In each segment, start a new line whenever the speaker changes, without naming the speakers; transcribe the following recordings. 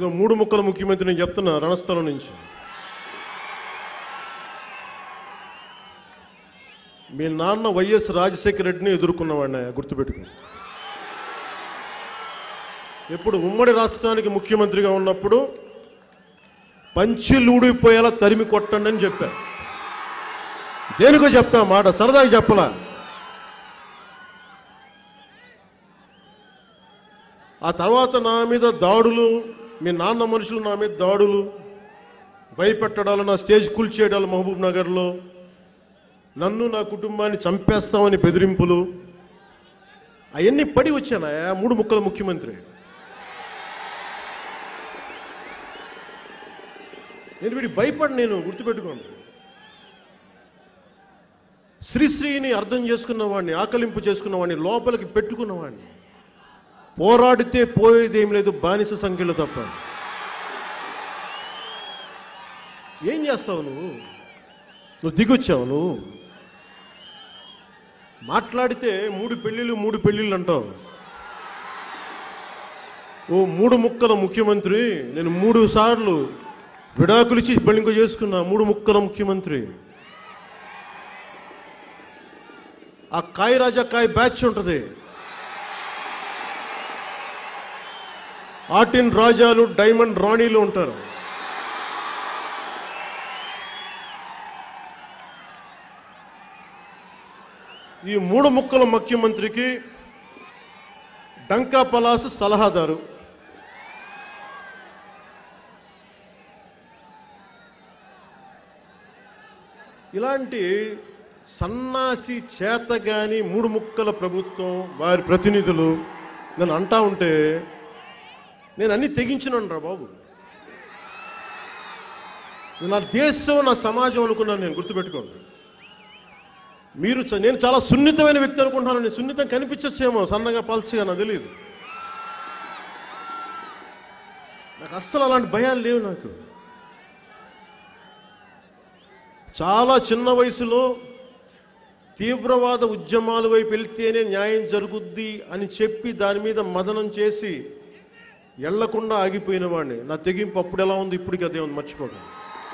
ఇక మూడు ముక్కల ముఖ్యమంత్రి నేను చెప్తున్నా రణస్థలం నుంచి మీ నాన్న వైఎస్ రాజశేఖర రెడ్డిని ఎదుర్కొన్నవాడిని గుర్తుపెట్టుకో ఎప్పుడు ఉమ్మడి రాష్ట్రానికి ముఖ్యమంత్రిగా ఉన్నప్పుడు పంచిలు ఊడిపోయేలా తరిమి కొట్టండి అని చెప్పా దేనికో చెప్తా మాట సరదాగా చెప్పలా ఆ తర్వాత నా మీద దాడులు మీ నాన్న మనుషులు నా మీద దాడులు భయపెట్టడాలు నా స్టేజ్ కూల్చేయడాలు మహబూబ్ నగర్లో నన్ను నా కుటుంబాన్ని చంపేస్తామని బెదిరింపులు అవన్నీ పడి వచ్చానా మూడు ముక్కల ముఖ్యమంత్రి నేను వీడి భయపడి నేను గుర్తుపెట్టుకోండి శ్రీశ్రీని అర్థం చేసుకున్నవాడిని ఆకలింపు చేసుకున్నవాడిని లోపలికి పెట్టుకున్నవాడిని పోరాడితే పోయేదేం లేదు బానిస సంఖ్యలో తప్ప ఏం చేస్తావు నువ్వు నువ్వు దిగొచ్చావు నువ్వు మాట్లాడితే మూడు పెళ్ళిళ్ళు మూడు పెళ్ళిళ్ళు అంటావు ఓ మూడు ముక్కల ముఖ్యమంత్రి నేను మూడు సార్లు విడాకులు ఇచ్చి పెళ్ళింకో చేసుకున్నా మూడు ముక్కల ముఖ్యమంత్రి ఆ కాయ రాజా కాయ బ్యాచ్ ఉంటుంది ఆర్టిన్ రాజాలు డైమండ్ రాణీలు ఉంటారు ఈ మూడు ముక్కల ముఖ్యమంత్రికి డంకా పలాస్ సలహాదారు ఇలాంటి సన్నాసి చేతగాని మూడు ముక్కల ప్రభుత్వం వారి ప్రతినిధులు నన్ను అంటా ఉంటే నేను అన్ని తెగించినాను రా బాబు నా దేశం నా సమాజం అనుకున్నాను నేను గుర్తుపెట్టుకోండి మీరు చ- నేను చాలా సున్నితమైన వ్యక్తి అనుకుంటున్నాను నేను సున్నితం కనిపించచ్చేమో సన్నగా పల్చగా నాకు తెలియదు నాకు అస్సలు అలాంటి భయాలు లేవు నాకు చాలా చిన్న వయసులో తీవ్రవాద ఉద్యమాల వైపు వెళ్తేనే న్యాయం జరుగుద్ది అని చెప్పి దాని మీద మదనం చేసి ఎళ్లకుండా ఆగిపోయిన వాడిని నా తెగింపు అప్పుడు ఎలా ఉంది ఇప్పటికి అదే ఉంది మర్చిపోకండి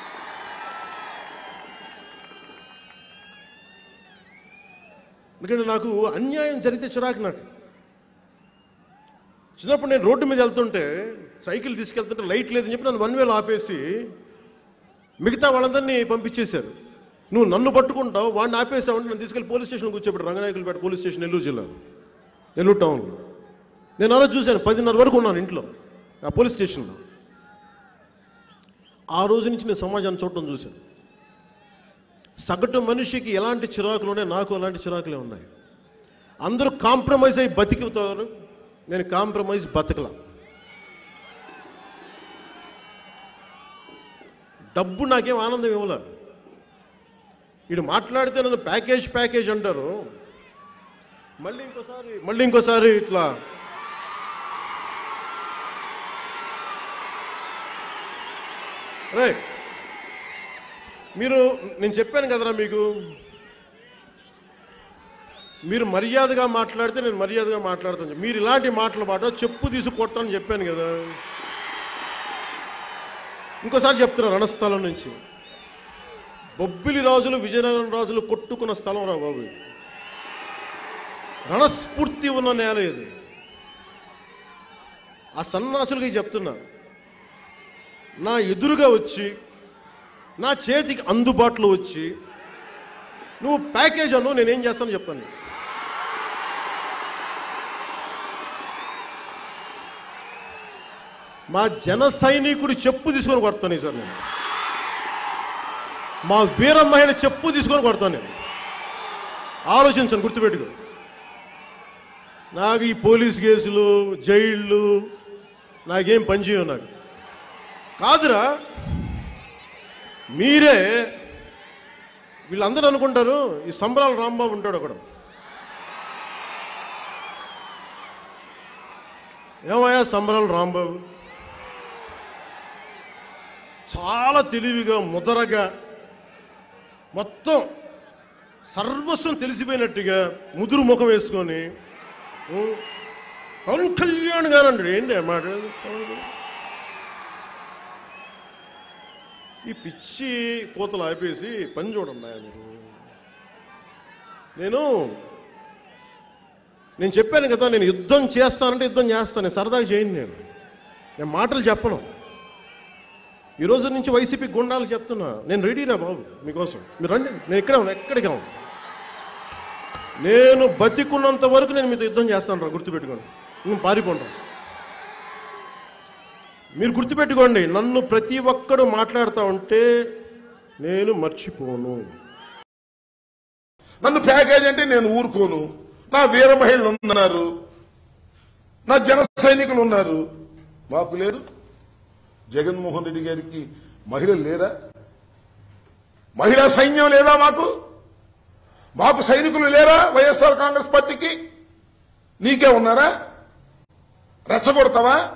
ఎందుకంటే నాకు అన్యాయం జరిగితే చిరాకు నాకు చిన్నప్పుడు నేను రోడ్డు మీద వెళ్తుంటే సైకిల్ తీసుకెళ్తుంటే లైట్ లేదని చెప్పి నన్ను వన్ వేలు ఆపేసి మిగతా వాళ్ళందరినీ పంపించేశారు నువ్వు నన్ను పట్టుకుంటావు వాడిని ఆపేసావంటే నన్ను తీసుకెళ్ళి పోలీస్ స్టేషన్ కూర్చోబెట్టు రంగనాయకులపేట పోలీస్ స్టేషన్ నెల్లూరు జిల్లాలో నెల్లూరు టౌన్లో నేను అలా చూశాను పదిన్నర వరకు ఉన్నాను ఇంట్లో ఆ పోలీస్ స్టేషన్లో ఆ రోజు నుంచి నేను సమాజాన్ని చూడటం చూశాను సగటు మనిషికి ఎలాంటి చిరాకులు ఉన్నాయి నాకు అలాంటి చిరాకులే ఉన్నాయి అందరూ కాంప్రమైజ్ అయ్యి బతికితారు నేను కాంప్రమైజ్ బతకలా డబ్బు నాకేం ఆనందం ఇవ్వలే వీడు మాట్లాడితే నన్ను ప్యాకేజ్ ప్యాకేజ్ అంటారు మళ్ళీ ఇంకోసారి మళ్ళీ ఇంకోసారి ఇట్లా రే మీరు నేను చెప్పాను కదరా మీకు మీరు మర్యాదగా మాట్లాడితే నేను మర్యాదగా మాట్లాడతాను మీరు ఇలాంటి మాటలు మాట చెప్పు తీసి కొడతానని చెప్పాను కదా ఇంకోసారి చెప్తున్నా రణస్థలం నుంచి బొబ్బిలి రాజులు విజయనగరం రాజులు కొట్టుకున్న స్థలం రా బాబు ఇది. రణస్ఫూర్తి ఉన్న నేల ఇది ఆ సన్నాసులకి చెప్తున్నా నా ఎదురుగా వచ్చి నా చేతికి అందుబాటులో వచ్చి నువ్వు ప్యాకేజ్ అను నేనేం చేస్తాను చెప్తాను నీకు. మా జన సైనికుడి చెప్పు తీసుకొని కొడతాను ఈ సార్ నేను మా వీరమ్మహిళ చెప్పు తీసుకొని కొడతాను నేను ఆలోచించండి గుర్తుపెట్టుకో నాకు ఈ పోలీస్ కేసులు జైళ్ళు నాకేం పనిచేయవు నాకు కాదురా మీరే వీళ్ళందరూ అనుకుంటారు ఈ సంబరాల రాంబాబు ఉంటాడు అక్కడ ఏమయ్యా సంబరాల రాంబాబు చాలా తెలివిగా ముదరగా మొత్తం సర్వస్వం తెలిసిపోయినట్టుగా ముదురు ముఖం వేసుకొని ఉ, పవన్ కళ్యాణ్ గారు అంటాడు ఏంటి ఆ మాట పవన్ కళ్యాణ్? ఈ పిచ్చి పూతలు ఆపేసి పని చూడండి ఆయన మీరు నేను నేను చెప్పాను కదా నేను యుద్ధం చేస్తానంటే యుద్ధం చేస్తాను నేను సరదాగా చేయను నేను నేను మాటలు చెప్పను ఈ రోజు నుంచి వైసీపీ గుండాలు చెప్తున్నా నేను రెడీరా బాబు మీకోసం మీరు రండి నేను ఇక్కడే ఉన్నా ఎక్కడికి ఉన్నా నేను బతికున్నంత వరకు నేను మీతో యుద్ధం చేస్తాను రా గుర్తుపెట్టుకోండి నేను పారిపోండి మీరు గుర్తుపెట్టుకోండి నన్ను ప్రతి ఒక్కడు మాట్లాడుతూ ఉంటే నేను మర్చిపోను
నన్ను ప్యాకేజ్ అంటే నేను ఊరుకోను నా వీర మహిళలు ఉన్నారు నా జన సైనికులు ఉన్నారు మాకు లేరు జగన్మోహన్ రెడ్డి గారికి మహిళలు లేరా మహిళా సైన్యం లేదా మాకు మాకు సైనికులు లేరా వైఎస్ఆర్ కాంగ్రెస్ పార్టీకి నీకే ఉన్నారా రెచ్చగొడతావా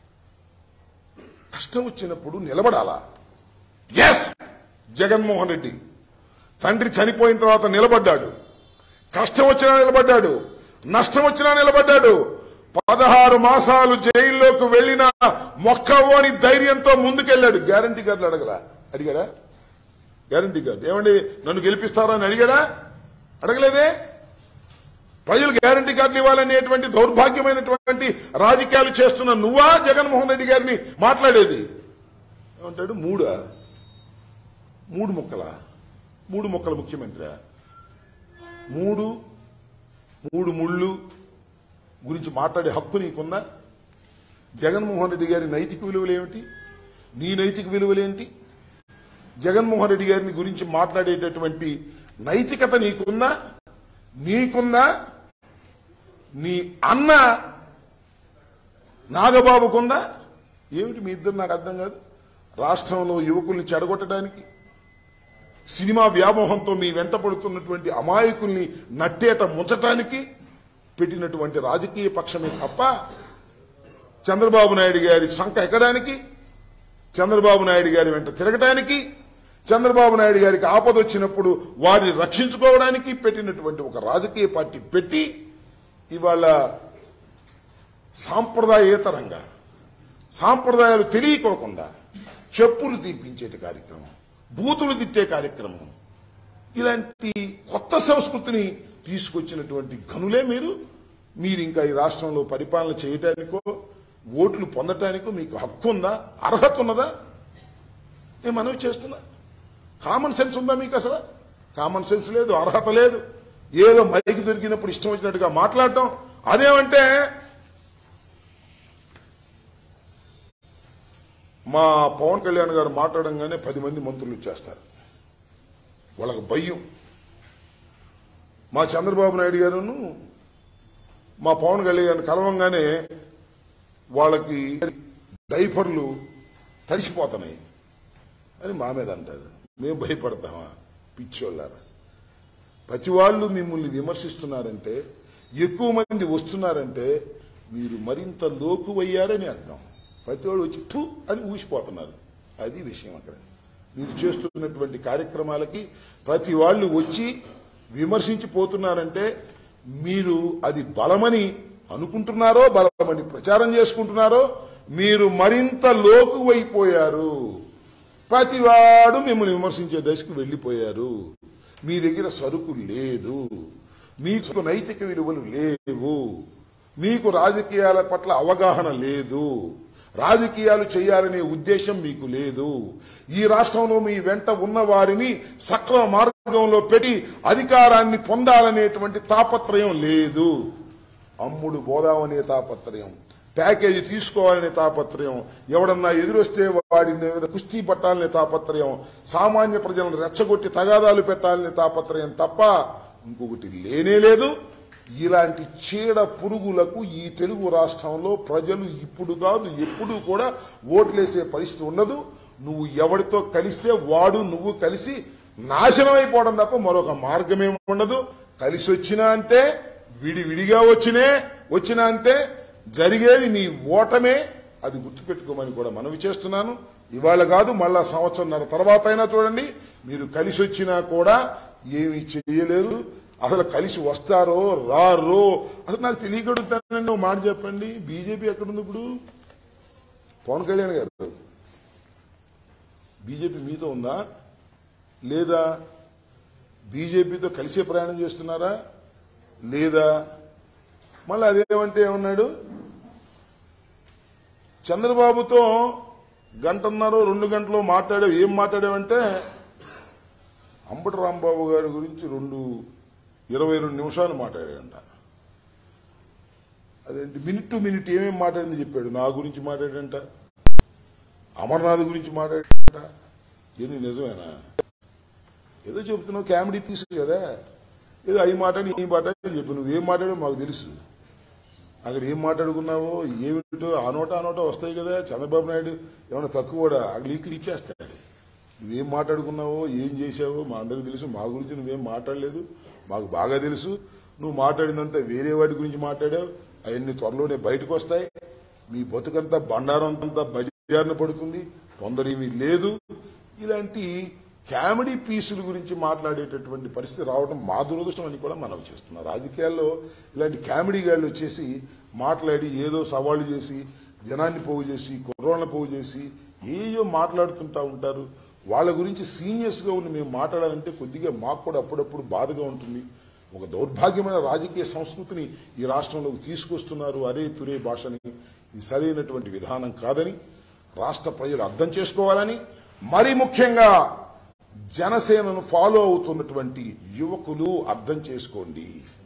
కష్టం వచ్చినప్పుడు నిలబడాలా ఎస్ జగన్మోహన్ రెడ్డి తండ్రి చనిపోయిన తర్వాత నిలబడ్డాడు కష్టం వచ్చినా నిలబడ్డాడు నష్టం వచ్చినా నిలబడ్డాడు పదహారు మాసాలు జైల్లోకి వెళ్లిన మొక్కవోని ధైర్యంతో ముందుకెళ్లాడు గ్యారంటీ కార్డులు అడగలా అడిగాడా గ్యారంటీ కార్డు ఏమండి నన్ను గెలిపిస్తారా అని అడిగాడా అడగలేదే ప్రజలు గ్యారంటీ కార్డులు ఇవ్వాలనేటువంటి దౌర్భాగ్యమైనటువంటి రాజకీయాలు చేస్తున్న నువ్వా జగన్మోహన్ రెడ్డి గారిని మాట్లాడేది ఏమంటాడు మూడా మూడు ముక్కలా మూడు మొక్కల ముఖ్యమంత్రి మూడు మూడు ముళ్ళు గురించి మాట్లాడే హక్కు నీకున్నా జగన్మోహన్ రెడ్డి గారి నైతిక విలువలు ఏమిటి నీ నైతిక విలువలేంటి జగన్మోహన్ రెడ్డి గారిని గురించి మాట్లాడేటటువంటి నైతికత నీకున్నా నీకున్నా నీ అన్న నాగబాబుకుందా ఏమిటి మీ ఇద్దరు నాకు అర్థం కాదు రాష్ట్రంలో యువకుల్ని చెడగొట్టడానికి సినిమా వ్యామోహంతో మీ వెంట పడుతున్నటువంటి అమాయకుల్ని నట్టేట ముంచటానికి పెట్టినటువంటి రాజకీయ పక్షమే తప్ప చంద్రబాబు నాయుడు గారి సంఖ ఎక్కడానికి చంద్రబాబు నాయుడు గారి వెంట తిరగటానికి చంద్రబాబు నాయుడు గారికి ఆపద వచ్చినప్పుడు వారిని రక్షించుకోవడానికి పెట్టినటువంటి ఒక రాజకీయ పార్టీ పెట్టి ఇవాళ సాంప్రదాయేతరంగా సాంప్రదాయాలు తెలియకోకుండా చెప్పులు తీపించేటి కార్యక్రమం బూతులు తిట్టే కార్యక్రమం ఇలాంటి కొత్త సంస్కృతిని తీసుకొచ్చినటువంటి గనులే మీరు మీరు ఇంకా ఈ రాష్ట్రంలో పరిపాలన చేయటానికో ఓట్లు పొందటానికో మీకు హక్కు ఉందా అర్హత ఉన్నదా నేను మనవి చేస్తున్నా కామన్ సెన్స్ ఉందా మీకు అసలు కామన్ సెన్స్ లేదు అర్హత లేదు ఏదో మైక్ దొరికినప్పుడు ఇష్టం వచ్చినట్టుగా మాట్లాడటం అదేమంటే మా పవన్ కళ్యాణ్ గారు మాట్లాడంగానే పది మంది మంత్రులు వచ్చేస్తారు వాళ్ళకి భయం మా చంద్రబాబు నాయుడు గారును మా పవన్ కళ్యాణ్ కలవంగానే వాళ్ళకి డైపర్లు తడిసిపోతున్నాయి అని మా మీద అంటారు మేము భయపడతామా పిచ్చోళ్ళారా ప్రతి వాళ్ళు మిమ్మల్ని విమర్శిస్తున్నారంటే ఎక్కువ మంది వస్తున్నారంటే మీరు మరింత లోకువయ్యారని అర్థం ప్రతి వాళ్ళు వచ్చి ఠూ అని ఊసిపోతున్నారు అది విషయం అక్కడ మీరు చేస్తున్నటువంటి కార్యక్రమాలకి ప్రతి వాళ్ళు వచ్చి విమర్శించి పోతున్నారంటే మీరు అది బలమని అనుకుంటున్నారో బలమని ప్రచారం చేసుకుంటున్నారో మీరు మరింత లోకువైపోయారు ప్రతివాడు మిమ్మల్ని విమర్శించే దశకు వెళ్లిపోయారు మీ దగ్గర సరుకు లేదు మీకు నైతిక విలువలు లేవు మీకు రాజకీయాల పట్ల అవగాహన లేదు రాజకీయాలు చేయాలనే ఉద్దేశం మీకు లేదు ఈ రాష్ట్రంలో మీ వెంట ఉన్న వారిని సక్రమ మార్గంలో పెట్టి అధికారాన్ని పొందాలనేటువంటి తాపత్రయం లేదు అమ్ముడు పోదామనే తాపత్రయం ప్యాకేజీ తీసుకోవాలనే తాపత్రయం ఎవడన్నా ఎదురొస్తే వాడి మీద కుస్తీ పట్టాలనే తాపత్రయం సామాన్య ప్రజలను రెచ్చగొట్టి తగాదాలు పెట్టాలనే తాపత్రయం తప్ప ఇంకొకటి లేనే లేదు ఇలాంటి చీడ పురుగులకు ఈ తెలుగు రాష్ట్రంలో ప్రజలు ఇప్పుడు కాదు ఎప్పుడు కూడా ఓట్లేసే పరిస్థితి ఉండదు నువ్వు ఎవరితో కలిస్తే వాడు నువ్వు కలిసి నాశనం అయిపోవడం తప్ప మరొక మార్గమేమి ఉండదు కలిసి వచ్చినా అంతే విడి విడిగా వచ్చినే వచ్చినా అంతే జరిగేది నీ ఓటమే అది గుర్తుపెట్టుకోమని కూడా మనవి చేస్తున్నాను ఇవాళ కాదు మళ్ళా సంవత్సరంన్నర తర్వాత అయినా చూడండి మీరు కలిసి వచ్చినా కూడా ఏమి చేయలేరు అసలు కలిసి వస్తారో రారో అసలు నాకు తెలియగడుగుతానండి ఒక మాట చెప్పండి బీజేపీ ఎక్కడుంది ఇప్పుడు పవన్ కళ్యాణ్ గారు బీజేపీ మీతో ఉందా లేదా బీజేపీతో కలిసే ప్రయాణం చేస్తున్నారా లేదా మళ్ళీ అదేమంటే ఏమన్నాడు చంద్రబాబుతో గంటన్నర రెండు గంటలు మాట్లాడావు ఏం మాట్లాడావంటే అంబటి రాంబాబు గారి గురించి రెండు ఇరవై రెండు నిమిషాలు మాట్లాడాడంట అదేంటి మినిట్ టు మినిట్ ఏమేమి మాట్లాడింది చెప్పాడు నా గురించి మాట్లాడంట అమర్నాథ్ గురించి మాట్లాడంట ఏంది నిజమేనా ఏదో చెప్తున్నావు కామెడీ పీస్ కదా ఏదో అవి మాట ఈ మాట అని చెప్పు నువ్వేం మాట్లాడో మాకు తెలుసు అక్కడ ఏం మాట్లాడుకున్నావో ఏమిటో ఆ నోట ఆ నోట వస్తాయి కదా చంద్రబాబు నాయుడు ఏమైనా తక్కువ కూడా ఆ లీకులు ఇచ్చేస్తాడు నువ్వేం మాట్లాడుకున్నావో ఏం చేశావో మా అందరికి తెలుసు మా గురించి నువ్వేం మాట్లాడలేదు మాకు బాగా తెలుసు నువ్వు మాట్లాడిందంతా వేరే వాటి గురించి మాట్లాడావు అవన్నీ త్వరలోనే బయటకు వస్తాయి మీ బతుకంతా బండారం అంతా బజార్న పడుతుంది తొందర ఏమీ లేదు ఇలాంటి కామెడీ పీసుల గురించి మాట్లాడేటటువంటి పరిస్థితి రావడం మా దురదృష్టం అని కూడా మనం చేస్తున్నాం రాజకీయాల్లో ఇలాంటి కామెడీ గాళ్ళు వచ్చేసి మాట్లాడి ఏదో సవాళ్ళు చేసి జనాన్ని పోగు చేసి కుర్రోళ్ళని పోగు చేసి ఏయో మాట్లాడుతుంటా ఉంటారు వాళ్ళ గురించి సీనియర్స్ గా ఉండి మేము మాట్లాడాలంటే కొద్దిగా మాకు కూడా అప్పుడప్పుడు బాధగా ఉంటుంది ఒక దౌర్భాగ్యమైన రాజకీయ సంస్కృతిని ఈ రాష్ట్రంలోకి తీసుకొస్తున్నారు అరే తురే భాషని ఇది సరైనటువంటి విధానం కాదని రాష్ట్ర ప్రజలు అర్థం చేసుకోవాలని మరి ముఖ్యంగా జనసేనను ఫాలో అవుతున్నటువంటి యువకులు అర్థం చేసుకోండి